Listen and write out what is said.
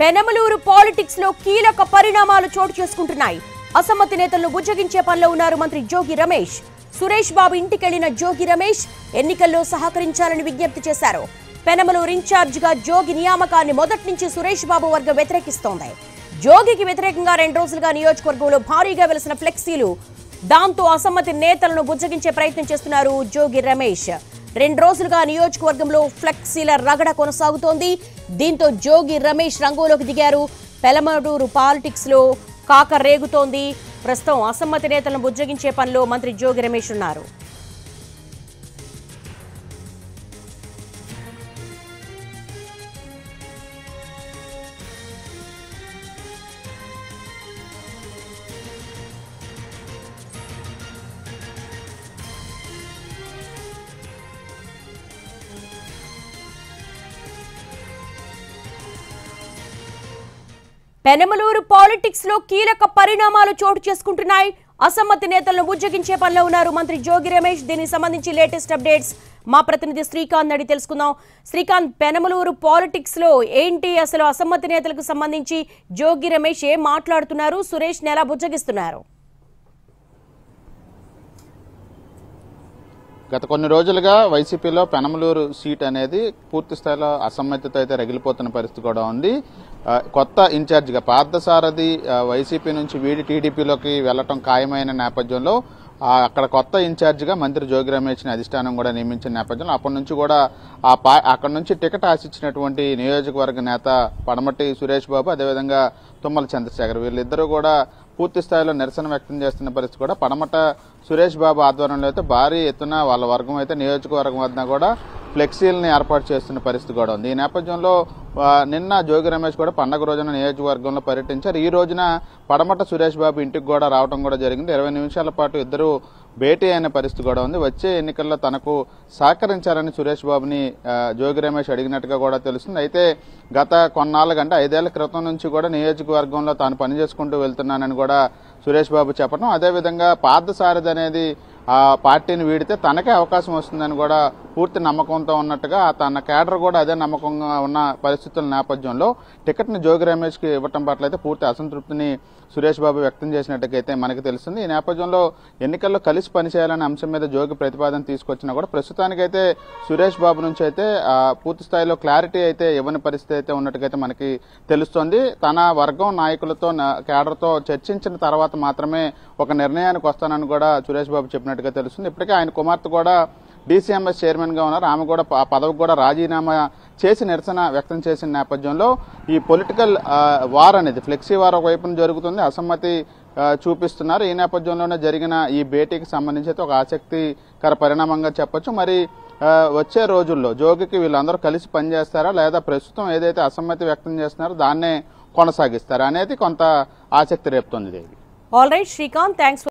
Penamaluru politics లో కీలక పరిణామాలు చోటు చేసుకుంటున్నాయి అసమ్మతి నేతలను బుజ్జగించే పనిలో ఉన్నారు మంత్రి జోగి రమేష్ సురేష్ బాబు ఇంటికెళ్లిన జోగి రమేష్ ఎన్నికల్లో సహకరించాలని విజ్ఞప్తి చేశారు పెనమలూరు ఇన్ఛార్జ్ గా జోగి నియామకాన్ని మొదటి నుంచి సురేష్ బాబు వర్గం వ్యతిరేకిస్తోంది జోగికి వ్యతిరేకంగా రెండు రోజులుగా నియోజకవర్గంలో భారీగా వెలిసిన ఫ్లెక్సీలు దాంతో అసమ్మతి నేతలను బుజ్జగించే ప్రయత్నం చేస్తున్నారు జోగి రమేష్ రెండు రోజులుగా నియోజకవర్గంలో ఫ్లెక్సీల రగడ కొనసాగుతోంది దీంతో జోగి రమేష్ రంగంలోకి దిగారు పెలమడూరు పాలిటిక్స్ లో కాక రేగుతోంది ప్రస్తుతం అసమ్మతి నేతలను బుజ్జగించే పనిలో మంత్రి జోగి రమేష్ ఉన్నారు పెనమలూరు పాలిటిక్స్ లో కీలక పరిణామాలు చోటు చేసుకుంటున్నాయి అసమ్మతి నేతలను బుజ్జగించే పనిలో ఉన్నారు మంత్రి జోగి రమేష్ దీనికి సంబంధించి లేటెస్ట్ అప్డేట్స్ మా ప్రతినిధి శ్రీకాంత్ అడిగి తెలుసుకుందాం శ్రీకాంత్ పెనమలూరు పాలిటిక్స్ లో ఏంటి అసలు అసమ్మతి నేతలకు సంబంధించి జోగి రమేష్ ఏం మాట్లాడుతున్నారు సురేష్ ఎలా బుజ్జగిస్తున్నారు గత కొన్ని రోజులుగా వైసీపీలో పెనమలూరు సీట్ అనేది పూర్తి స్థాయిలో అసమ్మతితో అయితే రగిలిపోతున్న పరిస్థితి కూడా ఉంది ఆ, కొత్త ఇన్ఛార్జిగా పార్థసారథి ఆ, వైసీపీ నుంచి వీడి టీడీపీలోకి వెళ్లటం ఖాయమైన నేపథ్యంలో ఆ, అక్కడ కొత్త ఇన్ఛార్జిగా మంత్రి జోగి రమేష్ని అధిష్టానం కూడా నియమించిన నేపథ్యంలో అప్పటి నుంచి కూడా ఆ పా అక్కడ నుంచి టికెట్ ఆశించినటువంటి నియోజకవర్గ నేత పడమటి సురేష్ బాబు అదేవిధంగా తుమ్మల చంద్రశేఖర్ వీళ్ళిద్దరూ కూడా పూర్తి స్థాయిలో నిరసన వ్యక్తం చేస్తున్న పరిస్థితి కూడా పడమట సురేష్ బాబు ఆధ్వర్యంలో అయితే భారీ ఎత్తున వాళ్ళ వర్గం అయితే నియోజకవర్గం వద్ద కూడా ఫ్లెక్సీలని ఏర్పాటు చేస్తున్న పరిస్థితి కూడా ఉంది ఈ నేపథ్యంలో ఆ, నిన్న జోగి రమేష్ కూడా పండగ రోజున నియోజకవర్గంలో పర్యటించారు ఈ రోజున పడమట సురేష్ బాబు ఇంటికి కూడా రావడం కూడా జరిగింది ఇరవై నిమిషాల పాటు ఇద్దరు భేటీ అయిన పరిస్థితి కూడా ఉంది వచ్చే ఎన్నికల్లో తనకు సహకరించాలని సురేష్ బాబుని ఆ, జోగి రమేష్ అడిగినట్టుగా కూడా తెలుస్తుంది అయితే గత కొన్నాళ్ళ అంటే ఐదేళ్ల క్రితం నుంచి కూడా నియోజకవర్గంలో తాను పనిచేసుకుంటూ వెళ్తున్నానని కూడా సురేష్ బాబు చెప్పడం అదేవిధంగా పార్థసారథి అనేది ఆ పార్టీని వీడితే తనకే అవకాశం వస్తుందని కూడా పూర్తి నమ్మకంతో ఉన్నట్టుగా ఆ తన కేడర్ కూడా అదే నమ్మకంగా ఉన్న పరిస్థితుల నేపథ్యంలో టికెట్ని జోగి రమేష్కి ఇవ్వటం పట్ల అయితే పూర్తి అసంతృప్తిని సురేష్ బాబు వ్యక్తం చేసినట్టుగైతే మనకు తెలుస్తుంది ఈ నేపథ్యంలో ఎన్నికల్లో కలిసి పనిచేయాలనే అంశం మీద జోగి ప్రతిపాదన తీసుకొచ్చినా కూడా ప్రస్తుతానికైతే సురేష్ బాబు నుంచి అయితే ఆ, పూర్తి స్థాయిలో క్లారిటీ అయితే ఇవ్వని పరిస్థితి అయితే ఉన్నట్టుగైతే మనకి తెలుస్తోంది తన వర్గం నాయకులతో నా- కేడర్తో చర్చించిన తర్వాత మాత్రమే ఒక నిర్ణయానికి వస్తానని కూడా సురేష్ బాబు చెప్పినట్టుగా తెలుస్తుంది ఇప్పటికే ఆయన కుమార్తె కూడా డీసీఎంఎస్ చైర్మన్ గా ఉన్నారు ఆమె కూడా ఆ పదవికి కూడా రాజీనామా చేసి నిరసన వ్యక్తం చేసిన నేపథ్యంలో ఈ పొలిటికల్ వార్ అనేది ఫ్లెక్సీ వార్ ఒకవైపున జరుగుతుంది అసమ్మతి ఆ, చూపిస్తున్నారు ఈ నేపథ్యంలోనే జరిగిన ఈ భేటీకి సంబంధించి అయితే ఒక ఆసక్తికర పరిణామంగా చెప్పొచ్చు మరి ఆ, వచ్చే రోజుల్లో జోగికి వీళ్ళందరూ కలిసి పనిచేస్తారా లేదా ప్రస్తుతం ఏదైతే అసమ్మతి వ్యక్తం చేస్తున్నారో దాన్నే కొనసాగిస్తారా అనేది కొంత ఆసక్తి రేపుతోంది Devi all right Srikanth thanks